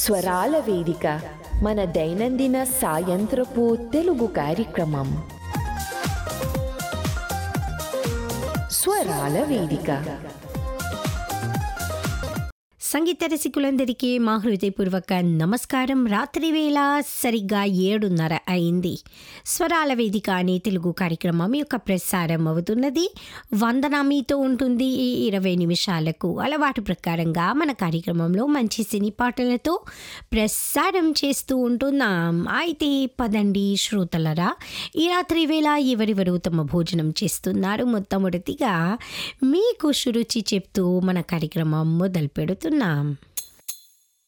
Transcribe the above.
స్వరాల వేదిక మన దైనందిన సాయంత్రపు తెలుగు కార్యక్రమం స్వరాల వేదిక సంగీత రసికులందరికీ మా హృదయపూర్వక నమస్కారం రాత్రి వేళ సరిగ్గా ఏడున్నర అయింది స్వరాల వేదిక అనే తెలుగు కార్యక్రమం యొక్క ప్రసారం అవుతున్నది వందన మీతో ఉంటుంది ఈ ఇరవై నిమిషాలకు అలవాటు ప్రకారంగా మన కార్యక్రమంలో మంచి సినీ పాటలతో ప్రసారం చేస్తూ ఉంటున్నాం అయితే పదండి శ్రోతలరా ఈ రాత్రి వేళ ఎవరెవరు తమ భోజనం చేస్తున్నారు మొట్టమొదటిగా మీకు శురుచి చెప్తూ మన కార్యక్రమం మొదలు పెడుతున్నాం